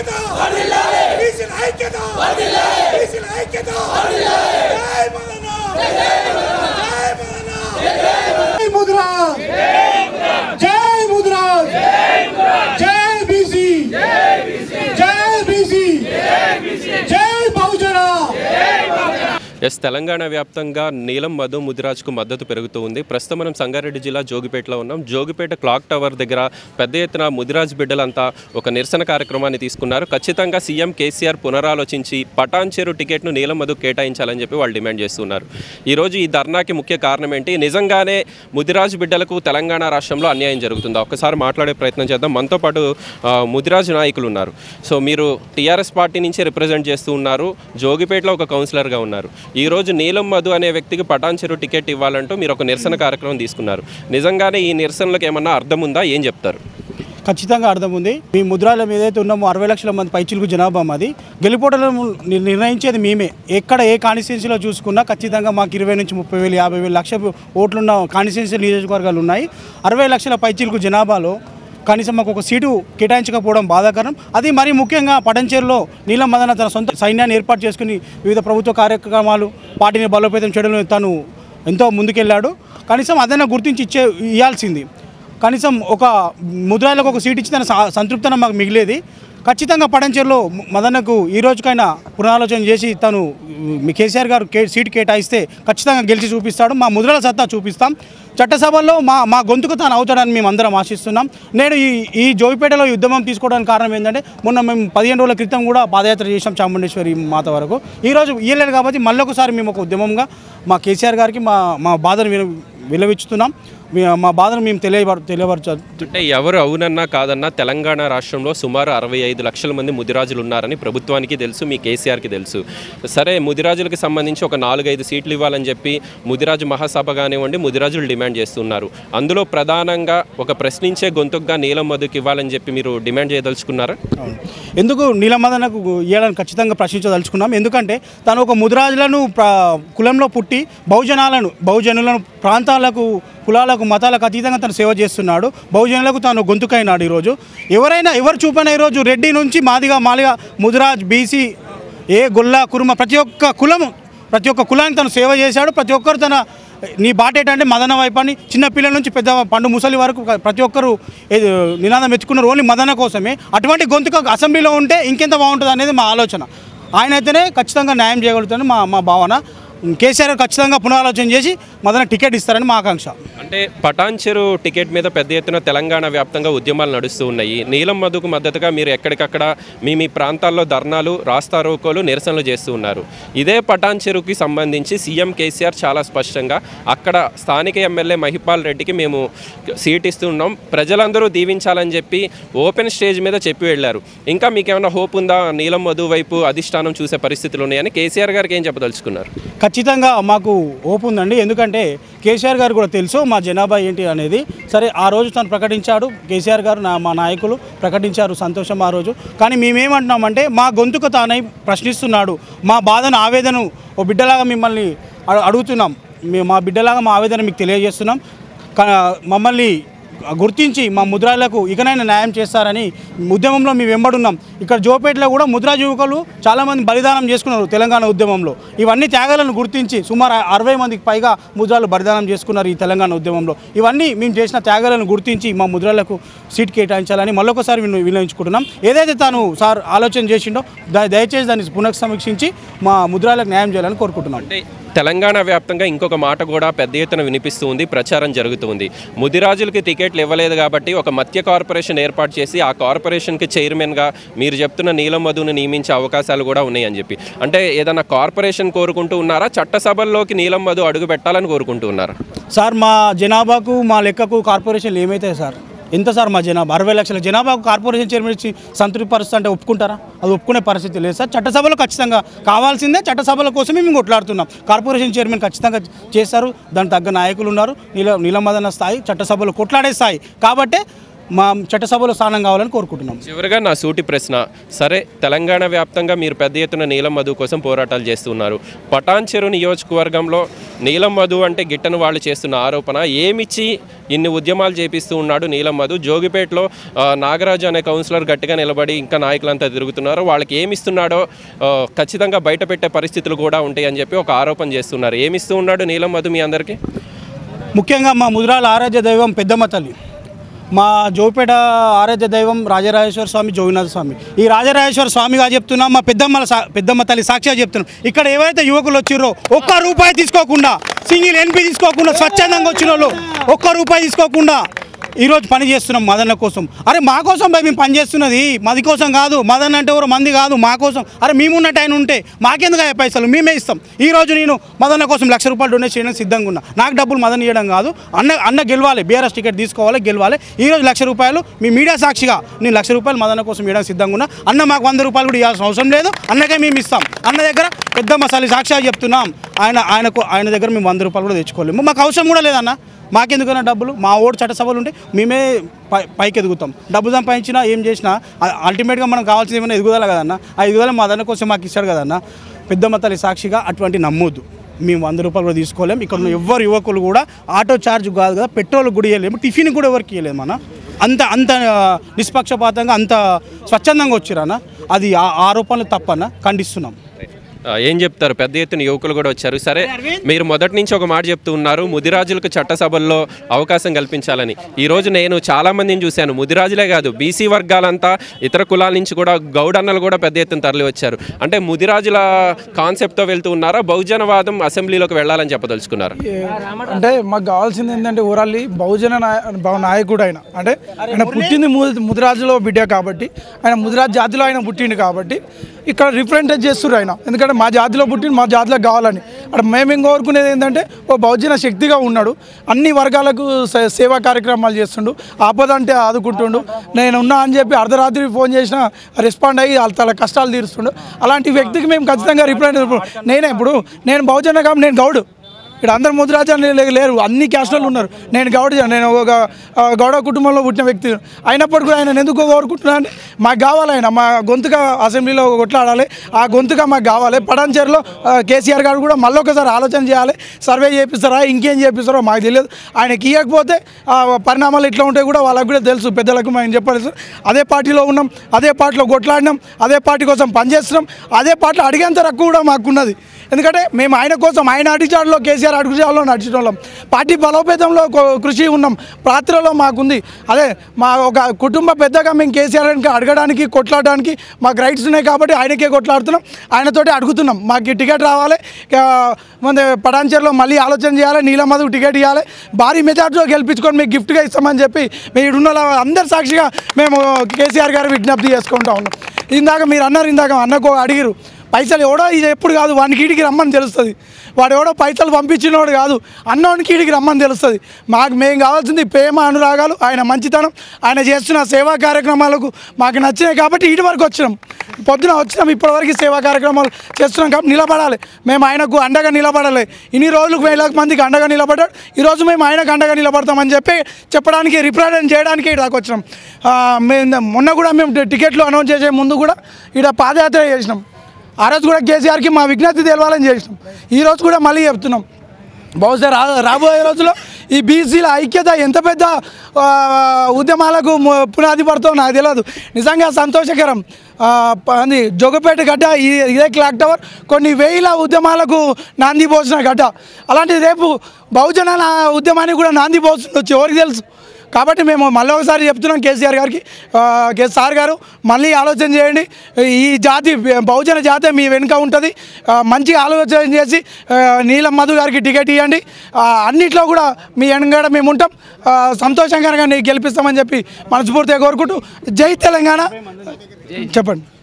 ఐక్యత బీసీల ఐక్యత బీసీల ఐక్యత జై మదన జై మదన జై ముద్రా జై ముద్రా జై బీసీ జై బీసీ జై బహుజన ఎస్ తెలంగాణ వ్యాప్తంగా నీలం మధు ముదిరాజ్కు మద్దతు పెరుగుతూ ఉంది ప్రస్తుతం మనం సంగారెడ్డి జిల్లా జోగిపేటలో ఉన్నాం జోగిపేట క్లాక్ టవర్ దగ్గర పెద్ద ఎత్తున ముదిరాజ్ బిడ్డలంతా ఒక నిరసన కార్యక్రమాన్ని తీసుకున్నారు ఖచ్చితంగా సీఎం కేసీఆర్ పునరాలోచించి పటాన్ చెరు టికెట్ను నీలం మధు కేటాయించాలని చెప్పి వాళ్ళు డిమాండ్ చేస్తున్నారు ఈరోజు ఈ ధర్నాకి ముఖ్య కారణం ఏంటి నిజంగానే ముదిరాజ్ బిడ్డలకు తెలంగాణ రాష్ట్రంలో అన్యాయం జరుగుతుందా ఒక్కసారి మాట్లాడే ప్రయత్నం చేద్దాం మనతో పాటు ఆ, ముదిరాజ్ నాయకులు ఉన్నారు సో మీరు టీఆర్ఎస్ పార్టీ నుంచి రిప్రజెంట్ చేస్తూ ఉన్నారు జోగిపేటలో ఒక కౌన్సిలర్గా ఉన్నారు ఈరోజు నీలం మధు అనే వ్యక్తికి పటాన్ చెరు టికెట్ ఇవ్వాలంటూ మీరు ఒక నిరసన కార్యక్రమం తీసుకున్నారు నిజంగానే ఈ నిరసనలకు ఏమన్నా అర్థం ఉందా ఏం చెప్తారు ఖచ్చితంగా అర్థం ఉంది మీ ముద్రాల ఏదైతే ఉన్నామో అరవై లక్షల మంది పైచిలుకు జనాభా మాది గెలుపోటలను నిర్- నిర్ణయించేది మేమే ఎక్కడ ఏ కాన్స్టిట్యున్సీలో చూసుకున్నా ఖచ్చితంగా మాకు ఇరవై నుంచి ముప్పై వేలు యాభై వేలు లక్ష ఓట్లున్న కాన్స్టిట్యున్సీ నియోజకవర్గాలు ఉన్నాయి అరవై లక్షల పైచిలుకు జనాభాలో కనీసం మాకు ఒక సీటు కేటాయించకపోవడం బాధాకరం అది మరీ ముఖ్యంగా పటంచేరులో నీలం మదన తన సొంత సైన్యాన్ని ఏర్పాటు చేసుకుని వివిధ ప్రభుత్వ కార్యక్రమాలు పార్టీని బలోపేతం చేయడంలో తను ఎంతో ముందుకెళ్ళాడు కనీసం అదైనా గుర్తించి ఇచ్చే ఇవ్వాల్సింది కనీసం ఒక ముద్రాలకు ఒక సీట్ ఇచ్చి తన సా- సంతృప్తన మాకు మిగిలేది ఖచ్చితంగా పడంచేరులో మదన్నకు ఈ రోజుకైనా పునరాలోచన చేసి తను మీ కేసీఆర్ గారు కే సీట్ కేటాయిస్తే ఖచ్చితంగా గెలిచి చూపిస్తాడు మా ముద్రల సత్తా చూపిస్తాం చట్టసభల్లో మా మా గొంతుకు తాను అవుతాడని మేము అందరం ఆశిస్తున్నాం నేను ఈ ఈ జోగిపేటలో ఈ ఉద్యమం తీసుకోవడానికి కారణం ఏంటంటే మొన్న మేము పదిహేను రోజుల క్రితం కూడా పాదయాత్ర చేసాం చాముండేశ్వరి మాత వరకు ఈరోజు ఇయ్యలేదు కాబట్టి మళ్ళొకసారి మేము ఒక ఉద్యమంగా మా కేసీఆర్ గారికి మా మా బాధను విన విలవిస్తున్నాం మీ- మా బాధను మేము తెలియబడ తెలియపరచ అంటే ఎవరు అవునన్నా కాదన్నా తెలంగాణ రాష్ట్రంలో సుమారు అరవై ఐదు లక్షల మంది ముదిరాజులు ఉన్నారని ప్రభుత్వానికి తెలుసు మీ కేసీఆర్కి తెలుసు సరే ముదిరాజులకు సంబంధించి ఒక నాలుగైదు సీట్లు ఇవ్వాలని చెప్పి ముదిరాజు మహాసభ కానివ్వండి ముదిరాజులు డిమాండ్ చేస్తున్నారు అందులో ప్రధానంగా ఒక ప్రశ్నించే గొంతుగా నీలం మధుకి ఇవ్వాలని చెప్పి మీరు డిమాండ్ చేయదలుచుకున్నారా అవును. ఎందుకు నీలమదనకు ఇవ్వాలని ఖచ్చితంగా ప్రశ్నించదలుచుకున్నాం ఎందుకంటే తను ఒక ముదిరాజులను ప్ర- కులంలో పుట్టి బహుజనాలను బహుజనులను ప్రాంతాలకు కులాలకు మతాలకు అతీతంగా తను సేవ చేస్తున్నాడు బహుజనులకు తాను గొంతుకైనాడు ఈరోజు ఎవరైనా ఎవరు చూపైనా ఈరోజు రెడ్డి నుంచి మాదిగా మాలిగా ముదిరాజ్ బీసీ ఏ గొల్ల కురుమ ప్రతి ఒక్క కులము ప్రతి ఒక్క కులానికి తను సేవ చేశాడు ప్రతి ఒక్కరు తన నీ బాట ఏంటంటే మదన వైపు అని చిన్న పిల్లల నుంచి పెద్ద పండు ముసలి వరకు ప్రతి ఒక్కరు ఏది నినాదం ఎత్తుకున్నారు ఓన్లీ మదన కోసమే అటువంటి గొంతుక అసెంబ్లీలో ఉంటే ఇంకెంత బాగుంటుంది అనేది మా ఆలోచన ఆయన అయితేనే ఖచ్చితంగా న్యాయం చేయగలుగుతారని మా మా భావన కేసీఆర్ గారు ఖచ్చితంగా పునరాలోచన చేసి మదన టికెట్ ఇస్తారని మా ఆకాంక్ష అంటే పటాన్ చెరు టికెట్ మీద పెద్ద ఎత్తున తెలంగాణ వ్యాప్తంగా ఉద్యమాలు నడుస్తూ ఉన్నాయి నీలం మధుకు మద్దతుగా మీరు ఎక్కడికక్కడ మీ మీ ప్రాంతాల్లో ధర్నాలు రాస్తారోకోలు నిరసనలు చేస్తూ ఉన్నారు ఇదే పటాన్ చెరువుకి సంబంధించి సీఎం కేసీఆర్ చాలా స్పష్టంగా అక్కడ స్థానిక ఎమ్మెల్యే మహిపాల్ రెడ్డికి మేము సీట్ ఇస్తున్నాం ప్రజలందరూ దీవించాలని చెప్పి ఓపెన్ స్టేజ్ మీద చెప్పి వెళ్ళారు ఇంకా మీకు ఏమైనా హోప్ ఉందా నీలం మధు వైపు అధిష్టానం చూసే పరిస్థితులు ఉన్నాయని కేసీఆర్ గారికి ఏం చెప్పదలుచుకున్నారు ఖచ్చితంగా మాకు ఓపు ఉందండి ఎందుకంటే కేసీఆర్ గారు కూడా తెలుసు మా జనాభా ఏంటి అనేది సరే ఆ రోజు తను ప్రకటించాడు కేసీఆర్ గారు నా మా నాయకులు ప్రకటించారు సంతోషం ఆ రోజు కానీ మేమేమంటున్నామంటే మా గొంతుకు తానై ప్రశ్నిస్తున్నాడు మా బాధను ఆవేదన ఓ బిడ్డలాగా మిమ్మల్ని అడు- అడుగుతున్నాం మేము మా బిడ్డలాగా మా ఆవేదన మీకు తెలియజేస్తున్నాం కా- మమ్మల్ని గుర్తించి మా ముద్రాలకు ఇకనైనా న్యాయం చేస్తారని ఉద్యమంలో మేము వెంబడున్నాం ఇక్కడ జోపేటలో కూడా ముద్రా యువకులు చాలామంది బలిదానం చేసుకున్నారు తెలంగాణ ఉద్యమంలో ఇవన్నీ త్యాగాలను గుర్తించి సుమారు అరవై మందికి పైగా ముద్రాలు బలిదానం చేసుకున్నారు ఈ తెలంగాణ ఉద్యమంలో ఇవన్నీ మేము చేసిన త్యాగాలను గుర్తించి మా ముద్రాలకు సీట్ కేటాయించాలని మళ్ళొకసారి విన్న- విన్నవించుకుంటున్నాం ఏదైతే తాను సార్ ఆలోచన చేసిండో ద- దయచేసి దాన్ని పునఃసమీక్షించి మా ముద్రాలకు న్యాయం చేయాలని కోరుకుంటున్నాం అంటే తెలంగాణ వ్యాప్తంగా ఇంకొక మాట కూడా పెద్ద ఎత్తున వినిపిస్తూ ఉంది ప్రచారం జరుగుతుంది ముదిరాజులకి టికెట్లు ఇవ్వలేదు కాబట్టి ఒక మత్య కార్పొరేషన్ ఏర్పాటు చేసి ఆ కార్పొరేషన్కి చైర్మన్గా మీరు చెప్తున్న నీలం మధును నియమించే అవకాశాలు కూడా ఉన్నాయని చెప్పి అంటే ఏదైనా కార్పొరేషన్ కోరుకుంటూ ఉన్నారా చట్టసభల్లోకి నీలం మధు అడుగు పెట్టాలని కోరుకుంటూ ఉన్నారా సార్ మా జనాభాకు మా లెక్కకు కార్పొరేషన్లు ఏమవుతాయి సార్ ఎంత సార్ మా జనాభా అరవై లక్షల జనాభాకు కార్పొరేషన్ చైర్మన్ ఇచ్చి సంతృప్తి పరిస్థితి అంటే ఒప్పుకుంటారా అది ఒప్పుకునే పరిస్థితి లేదు సార్ చట్టసభలో ఖచ్చితంగా కావాల్సిందే చట్టసభల కోసమే మేము కొట్లాడుతున్నాం కార్పొరేషన్ చైర్మన్ ఖచ్చితంగా చేస్తారు దానికి తగ్గ నాయకులు ఉన్నారు నీల నీలమదన స్థాయి చట్టసభలో కొట్లాడే స్థాయి కాబట్టే మా చట్టసభలో స్థానం కావాలని కోరుకుంటున్నాం చివరిగా నా సూటి ప్రశ్న సరే తెలంగాణ వ్యాప్తంగా మీరు పెద్ద ఎత్తున నీలం మధు కోసం పోరాటాలు చేస్తున్నారు పటాన్చెరు నియోజకవర్గంలో నీలం మధు అంటే గిట్టను వాళ్ళు చేస్తున్న ఆరోపణ ఏమిచ్చి ఇన్ని ఉద్యమాలు చేపిస్తూ ఉన్నాడు నీలం మధు జోగిపేటలో ఆ, నాగరాజు అనే కౌన్సిలర్ గట్టిగా నిలబడి ఇంకా నాయకులంతా తిరుగుతున్నారు వాళ్ళకి ఏమి ఇస్తున్నాడో ఆ, ఖచ్చితంగా బయట పెట్టే పరిస్థితులు కూడా ఉంటాయి అని చెప్పి ఒక ఆరోపణ చేస్తున్నారు ఏమిస్తూ ఉన్నాడు నీలం మధు మీ అందరికీ ముఖ్యంగా మా ముదిరాల ఆరాధ్య దైవం పెద్దమ్మ తల్లి మా జోపేట ఆరాధ్య దైవం రాజరాజేశ్వర స్వామి జోగినాథ స్వామి ఈ రాజరాజేశ్వర స్వామిగా చెప్తున్నాం మా పెద్దమ్మల సా పెద్దమ్మ తల్లి సాక్షిగా చెప్తున్నాం ఇక్కడ ఏవైతే యువకులు వచ్చిర్రో ఒక్క రూపాయి తీసుకోకుండా సింగిల్ ఎన్పి తీసుకోకుండా స్వచ్ఛందంగా వచ్చిన వాళ్ళు ఒక్క రూపాయి తీసుకోకుండా ఈరోజు పని చేస్తున్నాం మదన్న కోసం అరే మా కోసం భయ్ మేము పని చేస్తున్నది మది కోసం కాదు మదన్ అంటే ఎవరు మంది కాదు మా కోసం అరే మేమున్నట్టు ఆయన ఉంటే మాకెందుకు అయ్యే పైసలు మేమే ఇస్తాం ఈ రోజు నేను మదన్న కోసం లక్ష రూపాయలు డొనేట్ చేయడానికి సిద్ధంగా ఉన్నా నాకు డబ్బులు మదన్ ఇవ్వడం కాదు అన్న అన్న గెలవాలి బీఆర్ఎస్ టికెట్ తీసుకోవాలి గెలవాలి ఈ రోజు లక్ష రూపాయలు మీ మీడియా సాక్షిగా నేను లక్ష రూపాయలు మదన్న కోసం ఇవ్వడానికి సిద్ధంగా ఉన్నా అన్న మాకు వంద రూపాయలు కూడా ఇవ్వాల్సిన అవసరం లేదు అన్నకే మేము ఇస్తాం అన్న దగ్గర పెద్ద మసాలి సాక్షిగా చెప్తున్నాం ఆయన ఆయనకు ఆయన దగ్గర మేము వంద రూపాయలు కూడా తెచ్చుకోలేము మాకు అవసరం కూడా లేదన్న మాకెందుకన్నా డబ్బులు మా ఓటు చట్టసభలు ఉంటే మేమే పై పైకి ఎదుగుతాం డబ్బు సంపాదించినా ఏం చేసినా అల్టిమేట్గా మనం కావాల్సింది ఏమైనా ఎదుగుదల కదన్న ఆ ఎదుగుదల మా దాని కోసం మాకు ఇచ్చాడు కదన్న పెద్దమ్మ తల్లి సాక్షిగా అటువంటి నమ్మొద్దు మేము వంద రూపాయలు కూడా తీసుకోలేము ఇక్కడ ఉన్న ఎవ్వరు యువకులు కూడా ఆటో ఛార్జ్ కాదు కదా పెట్రోల్ కూడా ఇవ్వలేము టిఫిన్ కూడా ఎవరికి ఇవ్వలేదు మన అంత అంత ఆ, నిష్పక్షపాతంగా అంత స్వచ్ఛందంగా వచ్చిరానా అది ఆ ఆరోపణలు తప్పన ఖండిస్తున్నాం ఆ, ఏం చెప్తారు పెద్ద ఎత్తున యువకులు కూడా వచ్చారు సరే మీరు మొదటి నుంచి ఒక మాట చెప్తూ ఉన్నారు ముదిరాజులకు చట్టసభల్లో అవకాశం కల్పించాలని ఈ రోజు నేను చాలా మందిని చూశాను ముదిరాజులే కాదు బీసీ వర్గాలంతా ఇతర కులాల నుంచి కూడా గౌడన్నలు కూడా పెద్ద ఎత్తున తరలి వచ్చారు అంటే ముదిరాజుల కాన్సెప్ట్తో వెళ్తూ ఉన్నారా బహుజనవాదం అసెంబ్లీలోకి వెళ్ళాలని చెప్పదలుచుకున్నారు అంటే మాకు కావాల్సింది ఏంటంటే ఓరాలి బహుజన నాయ- బహు నాయకుడు ఆయన అంటే ఆయన పుట్టింది ము- ముదిరాజులో బిడ్డ కాబట్టి ఆయన ముదిరాజ్ జాతిలో ఆయన పుట్టిండు కాబట్టి ఇక్కడ రిప్రజెంటేట్ చేస్తున్నారు ఆయన ఎందుకంటే మా జాతిలో పుట్టిండు మా జాతిలో కావాలని అక్కడ మేము ఏం కోరుకునేది ఏంటంటే ఓ బహుజన శక్తిగా ఉన్నాడు అన్ని వర్గాలకు సే- సేవా కార్యక్రమాలు చేస్తుండు ఆపద అంటే ఆదుకుంటుండు నేను ఉన్నా అని చెప్పి అర్ధరాత్రి ఫోన్ చేసినా రెస్పాండ్ అయ్యి వాళ్ళ తల కష్టాలు తీరుస్తుండు అలాంటి వ్యక్తికి మేము ఖచ్చితంగా రిప్రజెంట్ నేనే ఇప్పుడు నేను బహుజన కాబట్టి నేను గౌడు ఇక్కడ అందరు ముద్రాజాలు లేరు అన్ని క్యాస్టులు ఉన్నారు నేను గౌడ నేను ఒక ఆ, గౌడ కుటుంబంలో పుట్టిన వ్యక్తి అయినప్పటికీ కూడా ఆయన ఎందుకు కోరుకుంటున్నా అంటే మాకు కావాలి ఆయన మా గొంతుగా అసెంబ్లీలో కొట్లాడాలి ఆ గొంతుగా మాకు కావాలి పటాన్చేరులో ఆ, కేసీఆర్ గారు కూడా మళ్ళీ ఒకసారి ఆలోచన చేయాలి సర్వే చేపిస్తారా ఇంకేం చేపిస్తారో మాకు తెలియదు ఆయనకి ఇవ్వకపోతే ఆ, పరిణామాలు ఇట్లా ఉంటాయి కూడా వాళ్ళకు కూడా తెలుసు పెద్దలకు మేము చెప్పాలి అదే పార్టీలో ఉన్నాం అదే పార్టీలో కొట్లాడినాం అదే పార్టీ కోసం పనిచేస్తున్నాం అదే పార్టీలో అడిగేంత రక్కు కూడా మాకున్నది ఎందుకంటే మేము ఆయన కోసం ఆయన అడిచాడులో కేసీఆర్ అడుగుజాడలో నడిచిన వాళ్ళం పార్టీ బలోపేతంలో కొ- కృషి ఉన్నాం పాత్రలో మాకుంది అదే మా ఒక కుటుంబ పెద్దగా మేము కేసీఆర్ గారికి అడగడానికి కొట్లాడడానికి మాకు రైట్స్ ఉన్నాయి కాబట్టి ఆయనకే కొట్లాడుతున్నాం ఆయనతోటి అడుగుతున్నాం మాకు ఈ టికెట్ రావాలి ఇక మన పటాన్చేరులో మళ్ళీ ఆలోచన చేయాలి నీలమధు టికెట్ ఇవ్వాలి భారీ మెజార్టీలో గెలిపించుకొని మీకు గిఫ్ట్గా ఇస్తామని చెప్పి మీ ఉన్న అందరి సాక్షిగా మేము కేసీఆర్ గారు విజ్ఞప్తి చేసుకుంటా ఉన్నాం ఇందాక మీరు అన్నారు ఇందాక అన్నకు అడిగిరు పైసలు ఎవడో ఇది ఎప్పుడు కాదు వానికి ఈడికి రమ్మని తెలుస్తుంది వాడు ఎవడో పైసలు పంపించినవాడు కాదు అన్నవానికి ఈడికి రమ్మని తెలుస్తుంది మాకు మేము కావాల్సింది ప్రేమ అనురాగాలు ఆయన మంచితనం ఆయన చేస్తున్న సేవా కార్యక్రమాలకు మాకు నచ్చినాయి కాబట్టి ఇటు వరకు వచ్చినాం పొద్దున వచ్చినాం ఇప్పటివరకు సేవా కార్యక్రమాలు చేస్తున్నాం కాబట్టి నిలబడాలి మేము ఆయనకు అండగా నిలబడాలి ఇన్ని రోజులకు వేల మందికి అండగా నిలబడ్డాడు ఈరోజు మేము ఆయనకు అండగా నిలబడతామని చెప్పి చెప్పడానికి రిప్రజెంట్ చేయడానికి ఇక్కడికి వచ్చినాం ఆ, మేము మొన్న కూడా మేము టికెట్లు అనౌన్స్ చేసే ముందు కూడా ఇక్కడ పాదయాత్ర చేసినాం ఆ రోజు కూడా కేసీఆర్కి మా విజ్ఞప్తి తెలవాలని చేసినాం ఈ రోజు కూడా మళ్ళీ చెప్తున్నాం బహుశా రా రాబోయే రోజుల్లో ఈ బీసీల ఐక్యత ఎంత పెద్ద ఆ, ఉద్యమాలకు ము- పునాది పడుతుందో నాకు తెలియదు నిజంగా సంతోషకరం ఆ, ప- అది జోగపేట గడ్డ ఈ- ఇదే క్లాక్ టవర్ కొన్ని వేల ఉద్యమాలకు నాంది పోసిన గడ్డ అలాంటి రేపు బహుజన నా- ఉద్యమానికి కూడా నాంది పోతుండొచ్చు ఎవరికి తెలుసు కాబట్టి మేము మళ్ళీ ఒకసారి చెప్తున్నాం కేసీఆర్ గారికి ఆ, కే సార్ గారు మళ్ళీ ఆలోచన చేయండి ఈ జాతి బహుజన జాతి మీ వెనుక ఉంటుంది ఆ, మంచిగా ఆలోచన చేసి ఆ, నీలం మధు గారికి టికెట్ ఇవ్వండి ఆ, అన్నిట్లో కూడా మీ వెనకాడ మేము ఉంటాం ఆ, సంతోషంగా గెలిపిస్తామని చెప్పి మనస్ఫూర్తిగా కోరుకుంటూ జై తెలంగాణ చెప్పండి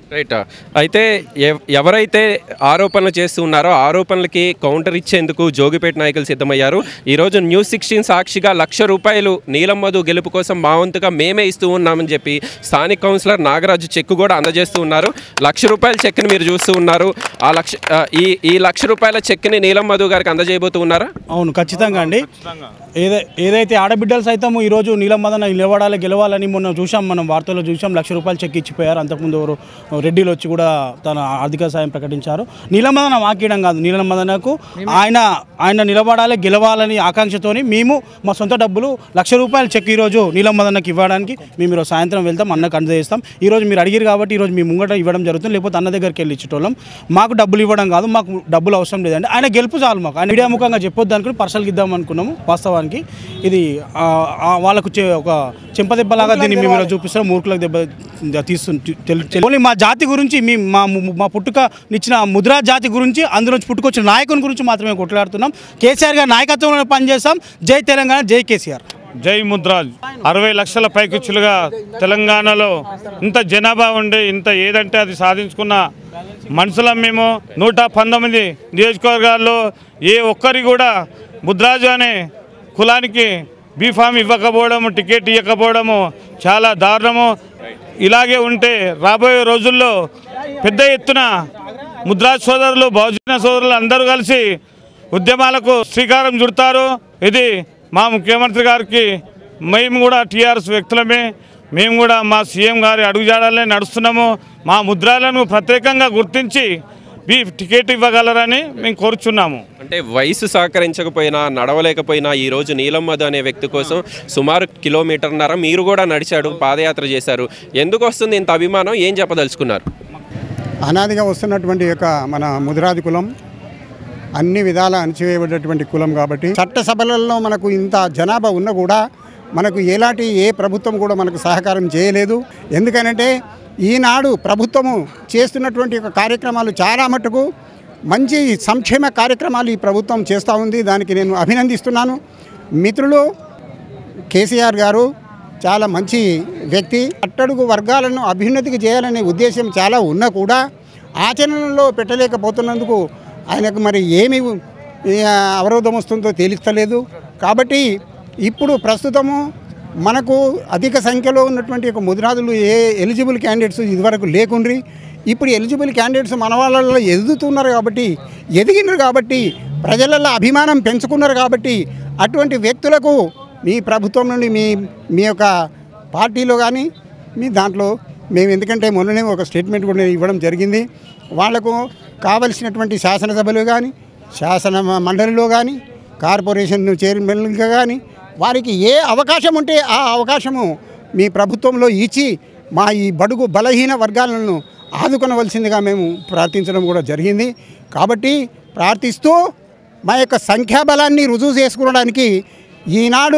రైట్ అయితే ఎవ- ఎవరైతే ఆరోపణలు చేస్తూ ఉన్నారో ఆరోపణలకి కౌంటర్ ఇచ్చేందుకు జోగిపేట నాయకులు సిద్ధమయ్యారు ఈరోజు న్యూస్ సిక్స్టీన్ సాక్షిగా లక్ష రూపాయలు నీలం మధు గెలుపు కోసం మా వంతుగా మేమే ఇస్తూ ఉన్నామని చెప్పి స్థానిక కౌన్సిలర్ నాగరాజు చెక్ కూడా అందజేస్తూ ఉన్నారు లక్ష రూపాయల చెక్ని మీరు చూస్తూ ఉన్నారు ఆ లక్ష ఆ, ఈ ఈ లక్ష రూపాయల చెక్ని నీలం మధు గారికి అందజేయబోతూ ఉన్నారా అవును ఖచ్చితంగా అండి ఏదై ఏదైతే ఆడబిడ్డలు సైతం ఈరోజు నీలం మదన నిలబడాలి గెలవాలని మొన్న చూసాం మనం వార్తల్లో చూసాం లక్ష రూపాయలు చెక్ ఇచ్చిపోయారు అంతకుముందు ఎవరు రెడ్డిలు వచ్చి కూడా తన ఆర్థిక సాయం ప్రకటించారు నీలం మదన మాకీయడం కాదు నీలం మదనకు ఆయన ఆయన నిలబడాలి గెలవాలని ఆకాంక్షతోని మేము మా సొంత డబ్బులు లక్ష రూపాయల చెక్ ఈరోజు నీలం మదనకి ఇవ్వడానికి మేము ఈరోజు సాయంత్రం వెళ్తాం అన్నకు అందజేస్తాం ఈరోజు మీరు అడిగారు కాబట్టి ఈరోజు మీ ముంగట ఇవ్వడం జరుగుతుంది లేకపోతే అన్న దగ్గరికి వెళ్ళి ఇచ్చేటోళ్ళం మాకు డబ్బులు ఇవ్వడం కాదు మాకు డబ్బులు అవసరం లేదండి ఆయన గెలుపు చాలు మాకు ఆయన మీడియా ముఖంగా చెప్పొద్దు అనుకుని పర్సనల్గా ఇద్దాం అనుకున్నాము వాస్తవానికి ఇది ఆ, ఆ, వాళ్ళకు చే- ఒక చెంపదెబ్బలాగా దీన్ని మేము ఇలా చూపిస్తాం మూర్ఖులకు దెబ్బ తీస్తుంది ఓన్లీ మా జాతి గురించి మీ మా మా పుట్టుకనిచ్చిన ముద్రా జాతి గురించి అందులోంచి పుట్టుకొచ్చిన నాయకుని గురించి మాత్రమే కొట్లాడుతున్నాం కేసీఆర్ గారి నాయకత్వంలో పనిచేస్తాం జై తెలంగాణ జై కేసీఆర్ జై ముద్రాజ్ అరవై లక్షల పైకిచ్చులుగా తెలంగాణలో ఇంత జనాభా ఉండి ఇంత ఏదంటే అది సాధించుకున్న మనుషులం మేము నూట పంతొమ్మిది నియోజకవర్గాల్లో ఏ ఒక్కరి కూడా ముద్రాజు అనే కులానికి బీఫామ్ ఇవ్వకపోవడము టికెట్ ఇవ్వకపోవడము చాలా దారుణము ఇలాగే ఉంటే రాబోయే రోజుల్లో పెద్ద ఎత్తున ముద్రాజ్ సోదరులు బహుజన సోదరులు అందరూ కలిసి ఉద్యమాలకు శ్రీకారం చుడతారు ఇది మా ముఖ్యమంత్రి గారికి మేము కూడా టీఆర్ఎస్ వ్యక్తులమే మేము కూడా మా సీఎం గారి అడుగుజాడలే నడుస్తున్నాము మా ముద్రాలను ప్రత్యేకంగా గుర్తించి బీ టికెట్ ఇవ్వగలరని మేము కోరుచున్నాము అంటే వయసు సహకరించకపోయినా నడవలేకపోయినా ఈ రోజు నీలం మధు అనే వ్యక్తి కోసం సుమారు కిలోమీటర్న్నర మీరు కూడా నడిచాడు పాదయాత్ర చేశారు ఎందుకు వస్తుంది ఇంత అభిమానం ఏం చెప్పదలుచుకున్నారు అనాదిగా వస్తున్నటువంటి యొక్క మన ముదిరాది కులం అన్ని విధాల అణచివేయబడినటువంటి కులం కాబట్టి చట్టసభలలో మనకు ఇంత జనాభా ఉన్న కూడా మనకు ఎలాంటి ఏ ప్రభుత్వం కూడా మనకు సహకారం చేయలేదు ఎందుకనంటే ఈనాడు ప్రభుత్వము చేస్తున్నటువంటి యొక్క కార్యక్రమాలు చాలా మటుకు మంచి సంక్షేమ కార్యక్రమాలు ఈ ప్రభుత్వం చేస్తూ ఉంది దానికి నేను అభినందిస్తున్నాను మిత్రులు కేసీఆర్ గారు చాలా మంచి వ్యక్తి అట్టడుగు వర్గాలను అభ్యున్నతికి చేయాలనే ఉద్దేశం చాలా ఉన్నా కూడా ఆచరణలో పెట్టలేకపోతున్నందుకు ఆయనకు మరి ఏమి ఆ, అవరోధం వస్తుందో తేలిస్తలేదు కాబట్టి ఇప్పుడు ప్రస్తుతము మనకు అధిక సంఖ్యలో ఉన్నటువంటి ఒక ముదిరాజులు ఏ ఎలిజిబుల్ క్యాండిడేట్స్ ఇదివరకు లేకుండ్రి ఇప్పుడు ఎలిజిబుల్ క్యాండిడేట్స్ మన వాళ్ళలో ఎదుగుతున్నారు కాబట్టి ఎదిగినారు కాబట్టి ప్రజలలో అభిమానం పెంచుకున్నారు కాబట్టి అటువంటి వ్యక్తులకు మీ ప్రభుత్వం నుండి మీ మీ యొక్క పార్టీలో కానీ మీ దాంట్లో మేము ఎందుకంటే మొన్ననే ఒక స్టేట్మెంట్ కూడా ఇవ్వడం జరిగింది వాళ్లకు కావలసినటువంటి శాసనసభలో కానీ శాసన మండలిలో కానీ కార్పొరేషన్ చైర్మన్గా కానీ వారికి ఏ అవకాశం ఉంటే ఆ అవకాశము మీ ప్రభుత్వంలో ఇచ్చి మా ఈ బడుగు బలహీన వర్గాలను ఆదుకొనవలసిందిగా మేము ప్రార్థించడం కూడా జరిగింది కాబట్టి ప్రార్థిస్తూ మా యొక్క సంఖ్యాబలాన్ని రుజువు చేసుకోవడానికి ఈనాడు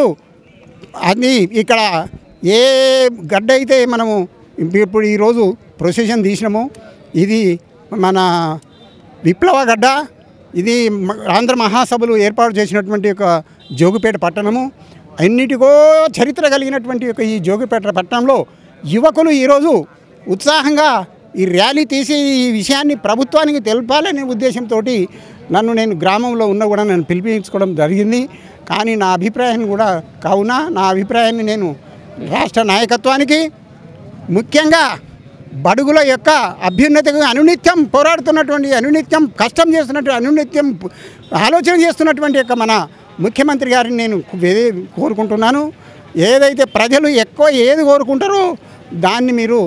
అది ఇక్కడ ఏ గడ్డ అయితే మనము ఇప్పుడు ఈరోజు ప్రొసెషన్ తీసినామో ఇది మన విప్లవ గడ్డ ఇది మ- ఆంధ్ర మహాసభలు ఏర్పాటు చేసినటువంటి ఒక జోగిపేట పట్టణము అన్నిటికో చరిత్ర కలిగినటువంటి ఒక ఈ జోగిపేట పట్టణంలో యువకులు ఈరోజు ఉత్సాహంగా ఈ ర్యాలీ తీసి ఈ విషయాన్ని ప్రభుత్వానికి తెలపాలనే ఉద్దేశంతో నన్ను నేను గ్రామంలో ఉన్న కూడా నన్ను పిలిపించుకోవడం జరిగింది కానీ నా అభిప్రాయాన్ని కూడా కావున నా అభిప్రాయాన్ని నేను రాష్ట్ర నాయకత్వానికి ముఖ్యంగా బడుగుల యొక్క అభ్యున్నతికి అనునిత్యం పోరాడుతున్నటువంటి అనునిత్యం కష్టం చేస్తున్నటువంటి అనునిత్యం ఆలోచన చేస్తున్నటువంటి యొక్క మన ముఖ్యమంత్రి గారిని నేను వే- కోరుకుంటున్నాను ఏదైతే ప్రజలు ఎక్కువ ఏది కోరుకుంటారో దాన్ని మీరు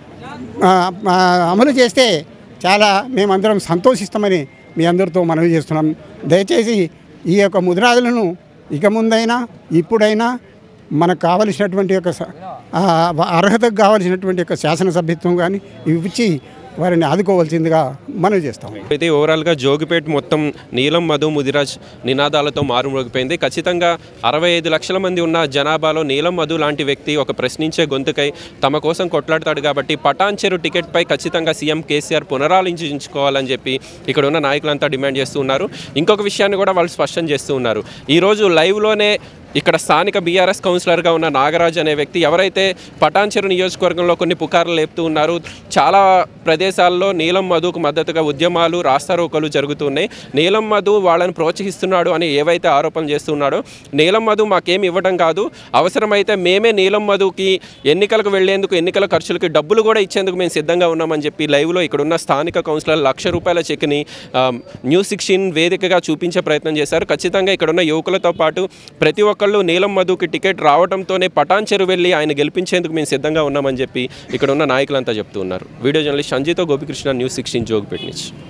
ఆ, ఆ, అమలు చేస్తే చాలా మేమందరం సంతోషిస్తామని మీ అందరితో మనవి చేస్తున్నాం దయచేసి ఈ యొక్క ముద్రాదులను ఇక ముందైనా ఇప్పుడైనా మనకు కావలసినటువంటి యొక్క స- ఆ, అర్హతకు కావలసినటువంటి యొక్క శాసనసభ్యత్వం కానీ ఇవి ఇచ్చి వారిని ఆదుకోవాల్సిందిగా మనవి చేస్తాం అయితే ఓవరాల్గా జోగిపేట మొత్తం నీలం మధు ముదిరాజ్ నినాదాలతో మారుమోగిపోయింది ఖచ్చితంగా అరవై ఐదు లక్షల మంది ఉన్న జనాభాలో నీలం మధు లాంటి వ్యక్తి ఒక ప్రశ్నించే గొంతుకై తమ కోసం కొట్లాడతాడు కాబట్టి పటాన్ చెరు టికెట్పై ఖచ్చితంగా సీఎం కేసీఆర్ పునరాలోచించుకోవాలని చెప్పి ఇక్కడ ఉన్న నాయకులంతా డిమాండ్ చేస్తూ ఉన్నారు ఇంకొక విషయాన్ని కూడా వాళ్ళు స్పష్టం చేస్తూ ఉన్నారు ఈరోజు లైవ్లోనే ఇక్కడ స్థానిక బీఆర్ఎస్ కౌన్సిలర్గా ఉన్న నాగరాజ్ అనే వ్యక్తి ఎవరైతే పటాన్చెరు నియోజకవర్గంలో కొన్ని పుకార్లు లేపుతూ ఉన్నారు చాలా ప్రదేశాల్లో నీలం మధుకు మద్దతుగా ఉద్యమాలు రాస్తారోకలు జరుగుతున్నాయి నీలం మధు వాళ్ళని ప్రోత్సహిస్తున్నాడు అని ఏవైతే ఆరోపణలు చేస్తున్నాడో నీలం మధు మాకేం ఇవ్వడం కాదు అవసరమైతే మేమే నీలం మధుకి ఎన్నికలకు వెళ్లేందుకు ఎన్నికల ఖర్చులకి డబ్బులు కూడా ఇచ్చేందుకు మేము సిద్ధంగా ఉన్నామని చెప్పి లైవ్లో ఇక్కడ ఉన్న స్థానిక కౌన్సిలర్ లక్ష రూపాయల చెక్ని ఆ, న్యూస్ సిక్స్టీన్ వేదికగా చూపించే ప్రయత్నం చేశారు ఖచ్చితంగా ఇక్కడ ఉన్న యువకులతో పాటు ప్రతి ఒక్కళ్ళు నీలం మధుకి టికెట్ రావడంతోనే పటాన్ చెరు వెళ్ళి ఆయన గెలిపించేందుకు మేము సిద్ధంగా ఉన్నామని చెప్పి ఇక్కడ ఉన్న నాయకులంతా చెప్తూ ఉన్నారు వీడియో జర్నలిస్ట్ సంజీతో గోపికృష్ణ న్యూస్ సిక్స్టీన్ జోగిపేట నుంచి